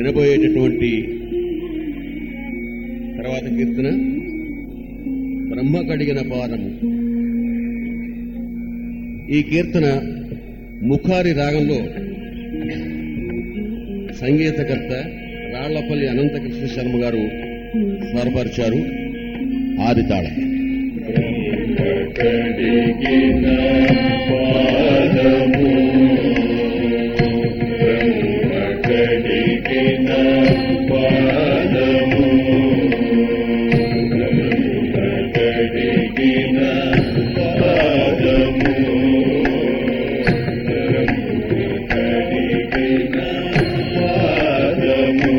వినబోయేటటువంటి తర్వాత కీర్తన బ్రహ్మ కడిగిన పాదము ఈ కీర్తన ముఖారి రాగంలో సంగీతకర్త రాళ్లపల్లి అనంతకృష్ణ శర్మ గారు స్వరపరిచారు ఆది తాళం కడిగిన పాదము బ్రహ్మ కడిగిన పాదము బ్రహ్మ కడిగిన పాదము బ్రహ్మ కడిగిన పాదము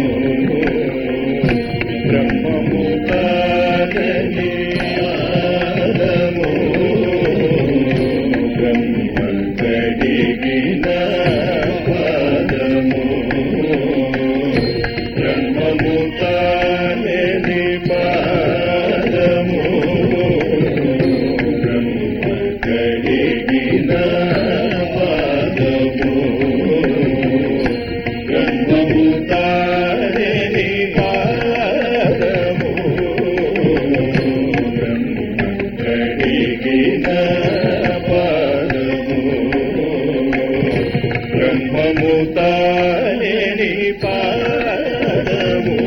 బ్రహ్మము కాదని పాదము బ్రహ్మ కడిగిన పాదము బ్రహ్మము కాదని పాదము బ్రహ్మ కడిగిన పాదము బ్రహ్మము కాదని పాదము బ్రహ్మ కడిగిన పాదము బ్రహ్మము తానేని పాదము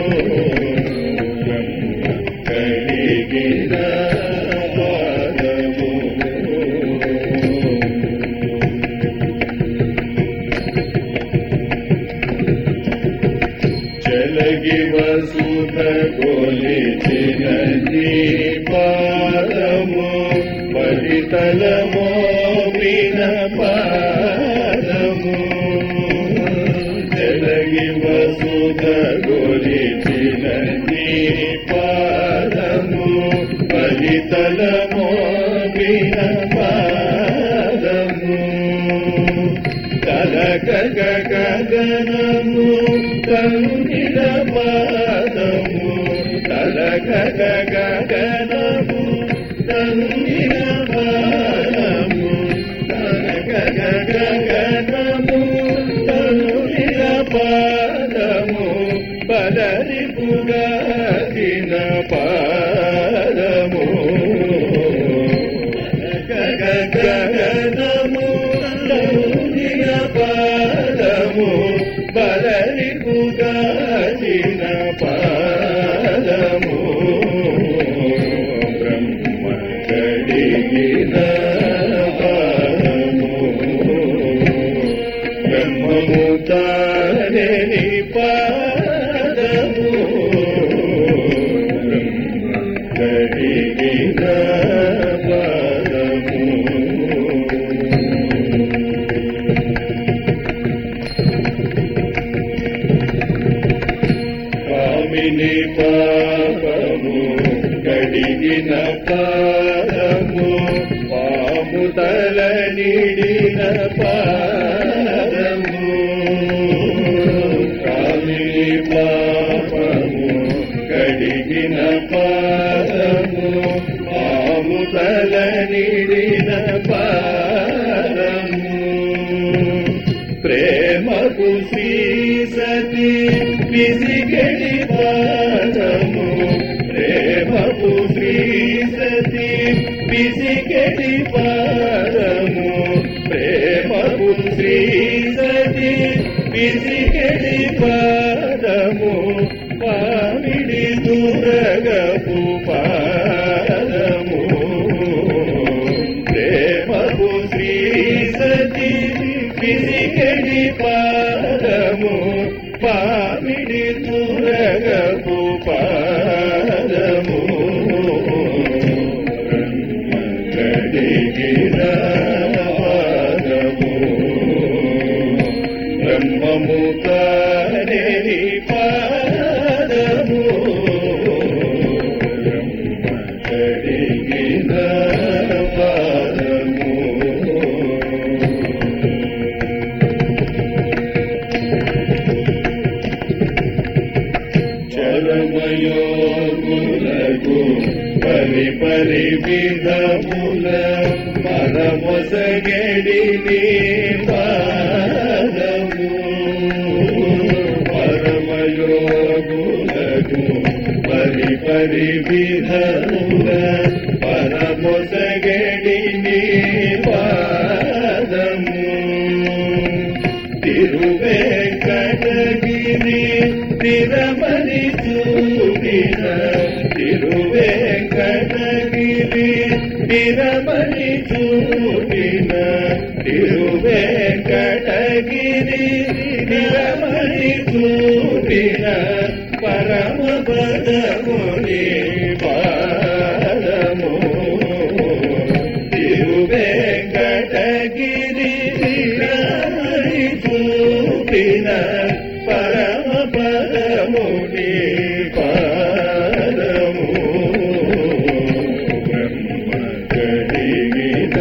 బ్రహ్మ కడిగిన పాదము చలగి వసుధ కొలిచిన పాదము పరితలమో విన పాదము చలగి వసుధ కొలిచిన పాదము పరితలమో విన పాదము కలక గగనము కరుణిల పాదము కలక గగనము కరుణిల పాదము కలక గగనము కరుణిల పాదము పదరి పుగాదిన పాదము గగనము కరుణిల పాదము బదరి పుగాదిన పాదము బ్రహ్మ కడిగిన పాదము బ్రహ్మము తారని పాదము బ్రహ్మ కడిగిన పాదము కామిని పాపము కడిగిన పాదము పాము తల నిడిన పాదము కామిని పాపము కడిగిన పాదము పాము తల నిడిన పాదము ప్రేమకు శ్రీ సతి విసిగడి పాదము ప్రేమకు శ్రీ సతి విసిగడి పాదము ప్రేమకు శ్రీ సతి విసిగడి పాదము పామిడి దురగపు పాదము ప్రేమకు శ్రీ సతి విసిగడి పాదము పామిడి తురగపు పాదము బ్రహ్మ కడిగిన పాదము బ్రహ్మము కాని పాదము బ్రహ్మ కడిగిన పాదము చరమయోగులకు పరి పరి విధముల పరమొసగడి పాదము పర పరి విధముగా పరమొసగడి నీ పాదము తిరువేంకటగిరి తిరమని చూపిన తిరువేంకటగిరి తిరమని చూపిన తిరువేంకటగిరి తిరమని చూపిన పరమ పదముని పాదము తిరువేంకటగిరి తిరమని చూపిన పరమ పదముని పాదము బ్రహ్మ కడిగిన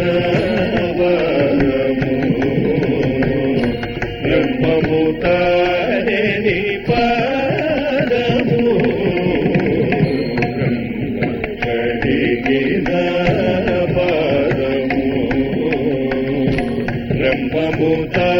వరము బ్రహ్మము తారని పాదము బ్రహ్మ కడిగిన పాదము బ్రహ్మము తారని